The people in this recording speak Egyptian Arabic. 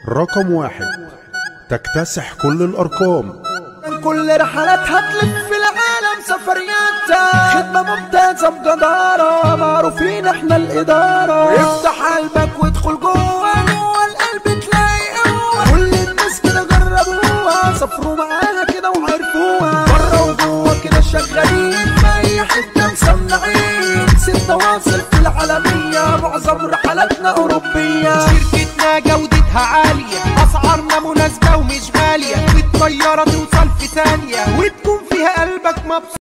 رقم واحد تكتسح كل الأرقام كل رحلاتها تلف في العالم سفرياتها خدمة ممتازة بجدارة معروفين احنا الإدارة افتح قلبك وادخل جوه جوه القلب تلاقي قوة كل الناس كده جربوها سافروا معاها كده وعرفوها بره وجوه كده شغالين في أي حتة مسمعين ستة واصل في العالمية معظم رحلاتنا أوروبية شركتنا جودتها عالية أسعارنا مناسبة ومش غالية بالطيارة توصل في ثانية وتكون فيها قلبك مبسوط